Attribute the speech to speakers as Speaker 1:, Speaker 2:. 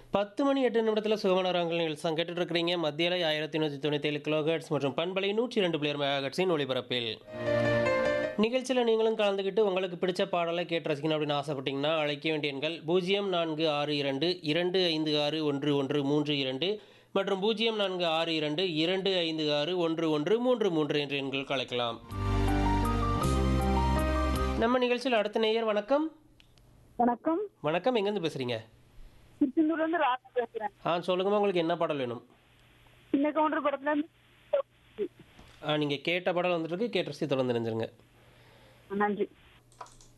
Speaker 1: பத்து மணி எட்டு நிமிடத்தில் சுகமான ரங்கள் நிகழ்ச்சி கேட்டுட்டு இருக்கிறீங்க மத்தியில் ஆயிரத்தி நூற்றி தொண்ணூற்றி ஏழு கிலோஹெட்ஸ் மற்றும் பண்பலை நூற்றி ரெண்டு பிளேயர் மெகாஹெட்ஸின் ஒளிபரப்பில் நிகழ்ச்சியில் நீங்களும் கலந்துக்கிட்டு உங்களுக்கு பிடிச்ச பாடலை கேட்டு ரசிக்கணும் அப்படின்னு ஆசைப்பட்டீங்கன்னா அழைக்க வேண்டிய எண்கள் பூஜ்ஜியம் நான்கு ஆறு இரண்டு இரண்டு ஐந்து ஆறு ஒன்று ஒன்று மூன்று இரண்டு மற்றும் பூஜ்ஜியம் நான்கு ஆறு இரண்டு இரண்டு ஐந்து ஆறு ஒன்று ஒன்று மூன்று மூன்று என்ற எண்களுக்கு அழைக்கலாம் நம்ம நிகழ்ச்சியில் அடுத்த நேயர் வணக்கம்
Speaker 2: வணக்கம்
Speaker 1: வணக்கம் எங்கேருந்து பேசுகிறீங்க
Speaker 2: திருச்செந்தூர்ல இருந்து ராதா பேசுறேன்
Speaker 1: ஆ சொல்லுங்கம்மா உங்களுக்கு என்ன பாடல் வேணும்
Speaker 2: சின்ன கவுண்டர் படத்துல இருந்து
Speaker 1: ஆ நீங்கள் கேட்ட பாடல் வந்துட்டு இருக்கு கேட்டு ரசி தொடர்ந்து நினைஞ்சிருங்க
Speaker 2: நன்றி